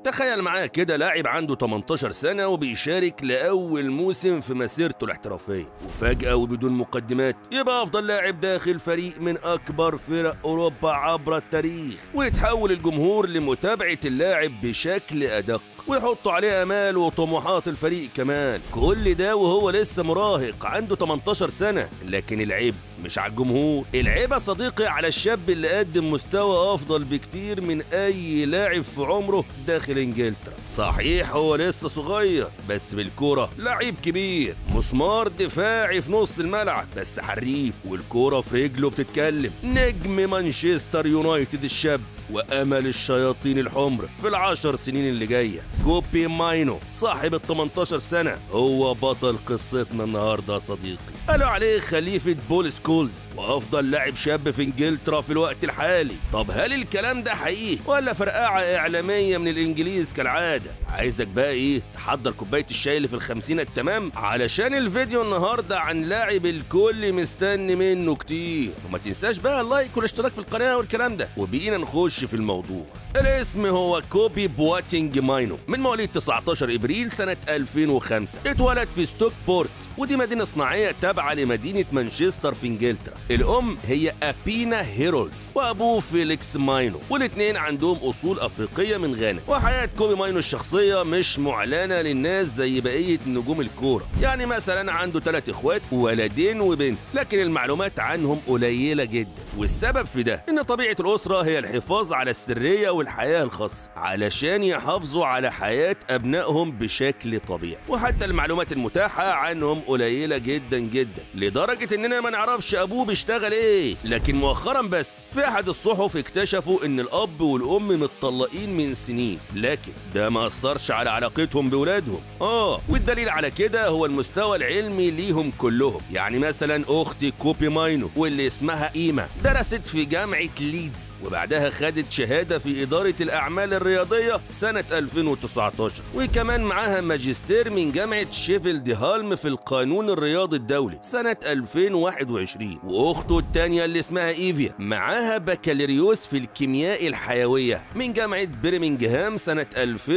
تخيل معايا كده لاعب عنده 18 سنة وبيشارك لأول موسم في مسيرته الاحترافية وفجأة وبدون مقدمات يبقى أفضل لاعب داخل فريق من أكبر فرق أوروبا عبر التاريخ ويتحول الجمهور لمتابعة اللاعب بشكل أدق ويحطوا عليه امال وطموحات الفريق كمان كل ده وهو لسه مراهق عنده 18 سنه لكن العيب مش على الجمهور العيب يا صديقي على الشاب اللي قدم مستوى افضل بكتير من اي لاعب في عمره داخل انجلترا صحيح هو لسه صغير بس بالكوره لعيب كبير مسمار دفاعي في نص الملعب بس حريف والكوره في رجله بتتكلم نجم مانشستر يونايتد الشاب وامل الشياطين الحمر في العشر سنين اللي جايه كوبي ماينو صاحب ال 18 سنه هو بطل قصتنا النهارده يا صديقي قالوا عليه خليفه بول سكولز وافضل لاعب شاب في انجلترا في الوقت الحالي طب هل الكلام ده حقيقي ولا فرقعه اعلاميه من الانجليز كالعاده عايزك بقى ايه تحضر كوبايه الشاي اللي في الخمسين التمام علشان الفيديو النهارده عن لاعب الكل مستني منه كتير وما تنساش بقى اللايك والاشتراك في القناه والكلام ده وبقينا نخش في الموضوع الاسم هو كوبي بواتينج ماينو من مواليد 19 ابريل سنه 2005 اتولد في ستوك بورت ودي مدينه صناعيه تابعه لمدينه مانشستر في انجلترا الام هي ابينا هيرولد وابوه فيليكس ماينو والاثنين عندهم اصول افريقيه من غانا وحياه كوبي ماينو الشخصيه مش معلنه للناس زي بقيه نجوم الكوره يعني مثلا عنده ثلاث اخوات ولدين وبنت لكن المعلومات عنهم قليله جدا والسبب في ده ان طبيعه الاسره هي الحفاظ على السريه والحياه الخاصه علشان يحافظوا على حياه ابنائهم بشكل طبيعي وحتى المعلومات المتاحه عنهم قليله جدا جدا لدرجه اننا ما نعرفش ابوه بيشتغل ايه لكن مؤخرا بس في احد الصحف اكتشفوا ان الاب والام متطلقين من سنين لكن ده ما اثرش على علاقتهم بولادهم اه والدليل على كده هو المستوى العلمي ليهم كلهم يعني مثلا اختي كوبي ماينو واللي اسمها ايما درست في جامعه ليدز وبعدها خدت شهاده في اداره الاعمال الرياضيه سنه 2019 وكمان معاها ماجستير من جامعه شيفيلد هالم في القانون الرياضي الدولي سنه 2021 واخته الثانيه اللي اسمها ايفيا معاها بكالوريوس في الكيمياء الحيويه من جامعه برمنجهام سنه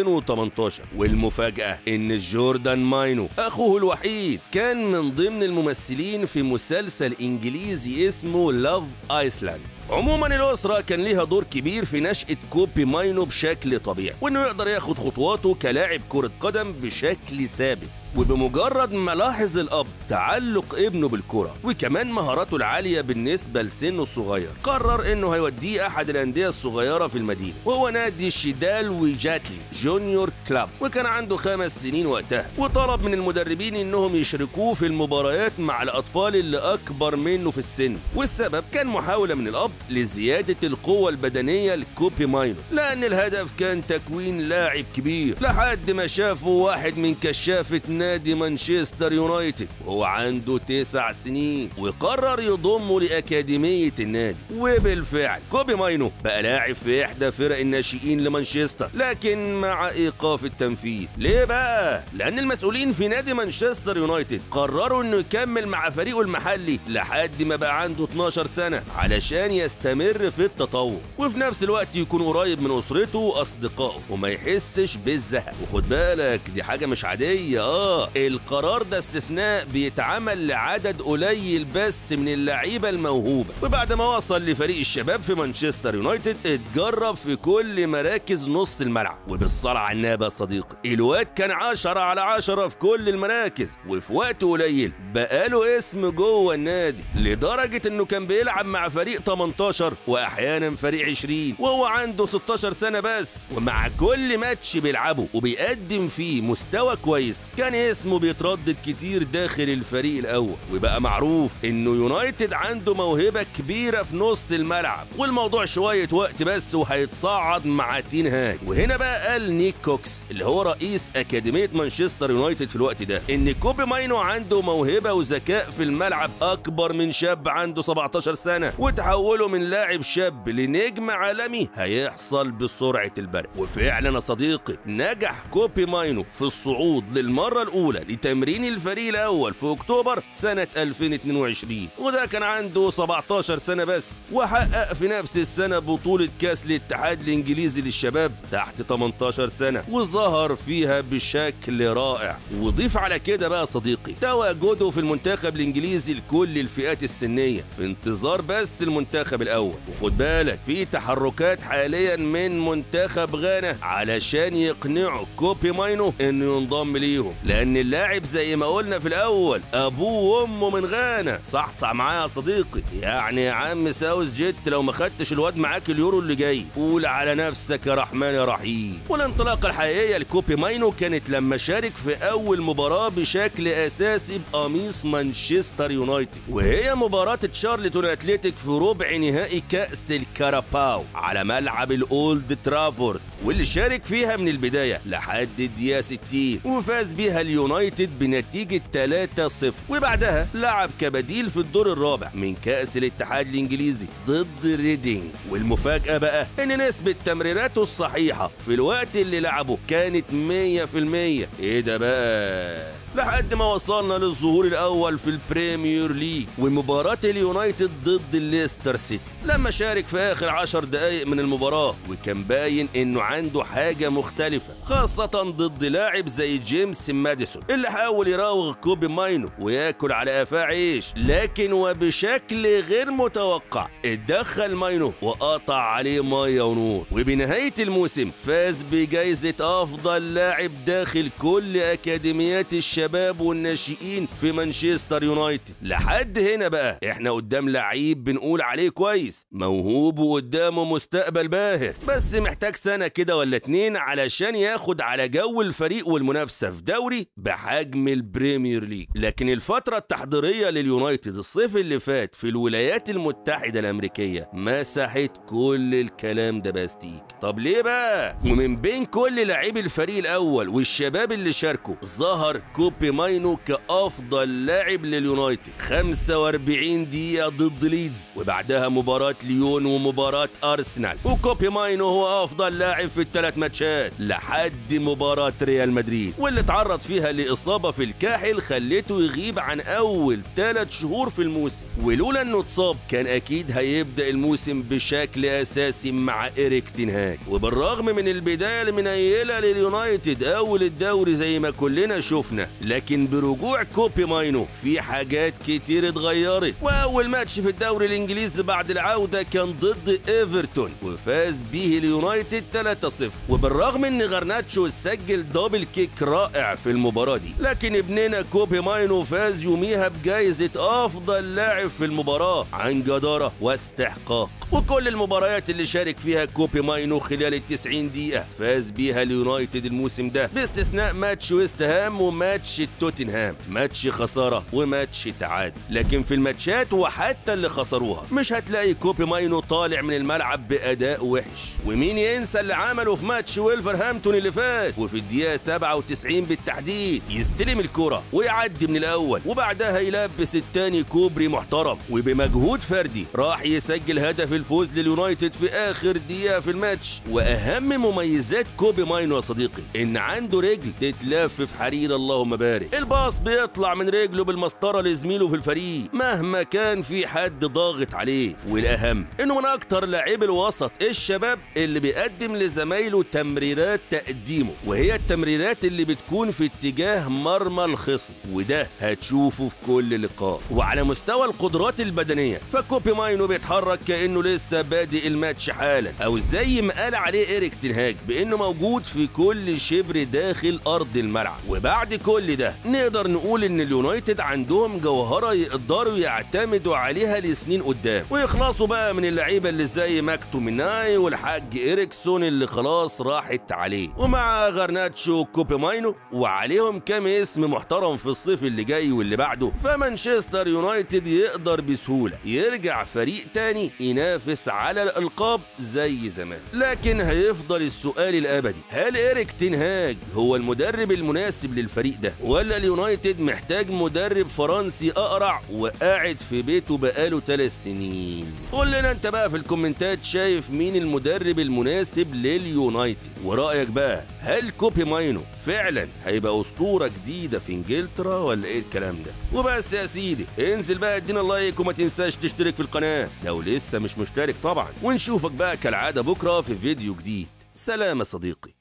2018 والمفاجاه ان جوردان ماينو اخوه الوحيد كان من ضمن الممثلين في مسلسل انجليزي اسمه لاف ايسلاند عموما الأسرة كان ليها دور كبير في نشأة كوبي ماينو بشكل طبيعي وإنه يقدر ياخد خطواته كلاعب كرة قدم بشكل ثابت وبمجرد ما لاحظ الأب تعلق ابنه بالكرة وكمان مهاراته العالية بالنسبة لسنه الصغير قرر إنه هيوديه أحد الأندية الصغيرة في المدينة وهو نادي شيدال وجاتلي جونيور كلاب وكان عنده خمس سنين وقتها وطلب من المدربين إنهم يشركوه في المباريات مع الأطفال اللي أكبر منه في السن والسبب كان محاولة من الأب لزيادة القوة البدنية لكوبي ماينو لأن الهدف كان تكوين لاعب كبير لحد ما شافه واحد من كشافة نادي مانشستر يونايتد وهو عنده تسع سنين وقرر يضمه لأكاديمية النادي وبالفعل كوبي ماينو بقى لاعب في إحدى فرق الناشئين لمانشستر لكن مع إيقاف التنفيذ ليه بقى؟ لأن المسؤولين في نادي مانشستر يونايتد قرروا إنه يكمل مع فريقه المحلي لحد ما بقى عنده 12 سنة علشان يستمر في التطور وفي نفس الوقت يكون قريب من أسرته وأصدقائه وما يحسش بالزهق وخد بالك دي حاجة مش عادية آه القرار ده استثناء بيتعمل لعدد قليل بس من اللعيبة الموهوبة وبعد ما وصل لفريق الشباب في مانشستر يونايتد اتجرب في كل مراكز نص الملعب وبالصلاة على النبي يا صديقي الواد كان عشرة على عشرة في كل المراكز وفي وقت قليل بقاله اسم جوه النادي لدرجة انه كان بيلعب مع فريق 18 واحيانا فريق 20 وهو عنده 16 سنة بس ومع كل ماتش بيلعبه وبيقدم فيه مستوى كويس كان اسمه بيتردد كتير داخل الفريق الاول وبقى معروف انه يونايتد عنده موهبة كبيرة في نص الملعب والموضوع شوية وقت بس وهيتصعد مع تين هاج وهنا بقى قال نيك كوكس اللي هو رئيس اكاديمية مانشستر يونايتد في الوقت ده ان كوبي ماينو عنده موهبة وذكاء في الملعب اكبر من شاب عنده 17 سنة وتحوله من لاعب شاب لنجم عالمي هيحصل بسرعة البرق وفعلا يا صديقي نجح كوبي ماينو في الصعود للمرة الأولى لتمرين الفريق الأول في أكتوبر سنة 2022 وده كان عنده 17 سنة بس وحقق في نفس السنة بطولة كأس الاتحاد الإنجليزي للشباب تحت 18 سنة وظهر فيها بشكل رائع وضيف على كده بقى صديقي تواجده في المنتخب الإنجليزي لكل الفئات السنية في انتظار بس المنتخب الأول وخد بالك في تحركات حاليا من منتخب غانا علشان يقنعوا كوبي ماينو انه ينضم ليهم لان اللاعب زي ما قلنا في الاول ابوه وامه من غانا صحصح معايا يا صديقي يعني يا عم ساوث جيت لو ما خدتش الواد معاك اليورو اللي جاي قول على نفسك يا رحمن يا رحيم والانطلاقه الحقيقيه لكوبي ماينو كانت لما شارك في اول مباراه بشكل اساسي بقميص مانشستر يونايتد وهي مباراه تشارلتون اتلتيك في ربع نهائي كاس الكاراباو على ملعب الاولد ترافورد واللي شارك فيها من البدايه لحد الدقيقه 60 وفاز بيها اليونايتد بنتيجه 3-0 وبعدها لعب كبديل في الدور الرابع من كاس الاتحاد الانجليزي ضد ريدينج والمفاجاه بقى ان نسبه تمريراته الصحيحه في الوقت اللي لعبه كانت 100% ايه ده بقى لحد ما وصلنا للظهور الاول في البريمير ليج ومباراه اليونايتد ضد الليستر سيتي لما شارك في اخر عشر دقائق من المباراه وكان باين انه عنده حاجه مختلفه خاصه ضد لاعب زي جيمس ماديسون اللي حاول يراوغ كوبي ماينو وياكل على قفاه عيش لكن وبشكل غير متوقع اتدخل ماينو وقطع عليه ميه ونور وبنهايه الموسم فاز بجائزه افضل لاعب داخل كل اكاديميات الشباب والناشئين في مانشستر يونايتد لحد هنا بقى احنا قدام لعيب بنقول عليه كويس موهوب وقدامه مستقبل باهر بس محتاج سنه كده ولا اتنين علشان ياخد على جو الفريق والمنافسه في دوري بحجم البريمير ليج لكن الفتره التحضيريه لليونايتد الصيف اللي فات في الولايات المتحده الامريكيه مسحت كل الكلام ده باستيك طب ليه بقى ومن بين كل لاعبي الفريق الاول والشباب اللي شاركوا ظهر كوبي ماينو كأفضل لاعب لليونايتد 45 دقيقة ضد ليدز وبعدها مباراة ليون ومباراة أرسنال وكوبي ماينو هو أفضل لاعب في الثلاث ماتشات لحد مباراة ريال مدريد واللي اتعرض فيها لإصابة في الكاحل خلته يغيب عن أول ثلاث شهور في الموسم ولولا إنه اتصاب كان أكيد هيبدأ الموسم بشكل أساسي مع إيريك تنهاج وبالرغم من البداية المنيلة لليونايتد أول الدوري زي ما كلنا شفنا لكن برجوع كوبي ماينو في حاجات كتير اتغيرت واول ماتش في الدوري الانجليزي بعد العوده كان ضد ايفرتون وفاز به اليونايتد 3-0 وبالرغم ان غرناتشو سجل دبل كيك رائع في المباراه دي لكن ابننا كوبي ماينو فاز يوميها بجائزه افضل لاعب في المباراه عن جداره واستحقاق وكل المباريات اللي شارك فيها كوبي ماينو خلال ال 90 دقيقة فاز بيها اليونايتد الموسم ده باستثناء ماتش ويست هام وماتش توتنهام ماتش خسارة وماتش تعادل لكن في الماتشات وحتى اللي خسروها مش هتلاقي كوبي ماينو طالع من الملعب بأداء وحش ومين ينسى اللي عمله في ماتش ويلفرهامبتون اللي فات وفي الدقيقة 97 بالتحديد يستلم الكرة ويعدي من الأول وبعدها يلبس التاني كوبري محترم وبمجهود فردي راح يسجل هدف الفوز لليونايتد في اخر دقيقه في الماتش واهم مميزات كوبي ماينو يا صديقي ان عنده رجل تتلف في حرير اللهم بارك الباص بيطلع من رجله بالمسطره لزميله في الفريق مهما كان في حد ضاغط عليه والاهم انه من اكتر لاعبي الوسط الشباب اللي بيقدم لزمايله تمريرات تقديمه وهي التمريرات اللي بتكون في اتجاه مرمى الخصم وده هتشوفه في كل لقاء وعلى مستوى القدرات البدنيه فكوبي ماينو بيتحرك كانه لسه بادئ الماتش حالا او زي ما قال عليه ايريك تنهاج بانه موجود في كل شبر داخل ارض الملعب وبعد كل ده نقدر نقول ان اليونايتد عندهم جوهره يقدروا يعتمدوا عليها لسنين قدام ويخلصوا بقى من اللعيبه اللي زي ماكتوميناي والحاج اريكسون اللي خلاص راحت عليه ومع غرناتشو كوبي ماينو وعليهم كام اسم محترم في الصيف اللي جاي واللي بعده فمانشستر يونايتد يقدر بسهوله يرجع فريق تاني ينافس ينافس على الألقاب زي زمان لكن هيفضل السؤال الأبدي هل إيريك تنهاج هو المدرب المناسب للفريق ده ولا اليونايتد محتاج مدرب فرنسي أقرع وقاعد في بيته بقاله ثلاث سنين قول لنا انت بقى في الكومنتات شايف مين المدرب المناسب لليونايتد ورأيك بقى هل كوبي ماينو فعلا هيبقى أسطورة جديدة في انجلترا ولا ايه الكلام ده وبس يا سيدي انزل بقى ادينا لايك وما تنساش تشترك في القناة لو لسه مش مشترك طبعا ونشوفك بقى كالعادة بكرة في فيديو جديد سلام يا صديقي